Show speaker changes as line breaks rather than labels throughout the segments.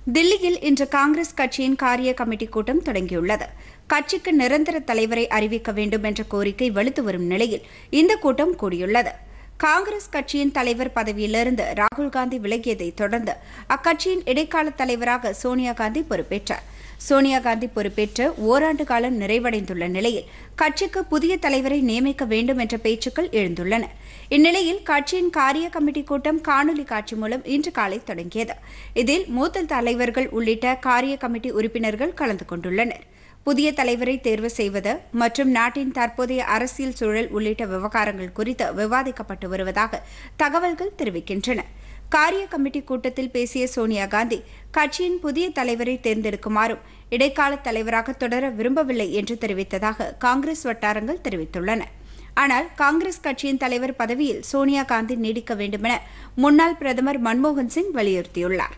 தில்லியில் இன்று காங்கிரஸ் கட்சியின் காரிய கமிட்டி கூட்டம் தொடங்கியுள்ளது கட்சிக்கு நிரந்தர தலைவரை அறிவிக்க வேண்டும் என்ற கோரிக்கை வலுத்து வரும் நிலையில் இந்த கூட்டம் கூடியுள்ளது காங்கிரஸ் கட்சியின் தலைவர் பதவியிலிருந்து ராகுல் காந்தி விலகியதைத் தொடர்ந்து அக்கட்சியின் இடைக்கால தலைவராக சோனியா காந்தி பொறுப்பேற்றார் சோனியா காந்தி பொறுப்பேற்று ஓராண்டு காலம் நிறைவடைந்துள்ள நிலையில் கட்சிக்கு புதிய தலைவரை நியமிக்க வேண்டும் என்ற பேச்சுக்கள் எழுந்துள்ளன இந்நிலையில் கட்சியின் காரிய கமிட்டி கூட்டம் காணொலி காட்சி மூலம் இன்று காலை தொடங்கியது இதில் மூத்த தலைவர்கள் உள்ளிட்ட காரிய கமிட்டி உறுப்பினர்கள் கலந்து கொண்டுள்ளனர் புதிய தலைவரை தேர்வு செய்வது மற்றும் நாட்டின் தற்போதைய அரசியல் சூழல் உள்ளிட்ட விவகாரங்கள் குறித்து விவாதிக்கப்பட்டு வருவதாக தகவல்கள் தெரிவிக்கின்றன காரிய கமிட்டி கூட்டத்தில் பேசிய சோனியா காந்தி கட்சியின் புதிய தலைவரை தேர்ந்தெடுக்குமாறும் இடைக்கால தலைவராக தொடர விரும்பவில்லை என்று தெரிவித்ததாக காங்கிரஸ் வட்டாரங்கள் தெரிவித்துள்ளன ஆனால் காங்கிரஸ் கட்சியின் தலைவர் பதவியில் சோனியா காந்தி நீடிக்க வேண்டுமென முன்னாள் பிரதமர் மன்மோகன் சிங் வலியுறுத்தியுள்ளார்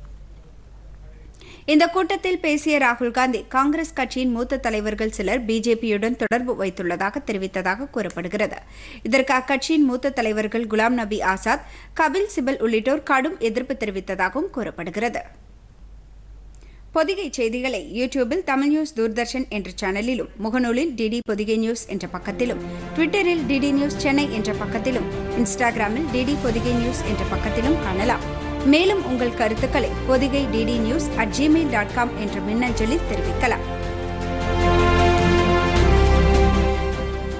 இந்த கூட்டத்தில் பேசிய ராகுல் காந்தி காங்கிரஸ் கட்சியின் மூத்த தலைவர்கள் சிலர் பிஜேபியுடன் தொடர்பு வைத்துள்ளதாக தெரிவித்ததாக கூறப்படுகிறது இதற்கு அக்கட்சியின் மூத்த தலைவர்கள் குலாம் நபி ஆசாத் கபில் சிபல் உள்ளிட்டோர் கடும் எதிர்ப்பு தெரிவித்ததாகவும் கூறப்படுகிறது பொதிகை செய்திகளை யூடியூபில் தமிழ் நியூஸ் தூர்தர்ஷன் என்ற சேனலிலும் முகநூலில் டிடி பொதிகை நியூஸ் என்ற பக்கத்திலும் ட்விட்டரில் டிடி நியூஸ் சென்னை என்ற பக்கத்திலும் இன்ஸ்டாகிராமில் டிடி பொதிகை நியூஸ் என்ற பக்கத்திலும் காணலாம் மேலும் உங்கள் கருத்துக்களை Podhigai DD news at Gmail dot com என்ற மின்னஞ்சலில் தெரிவிக்கலாம்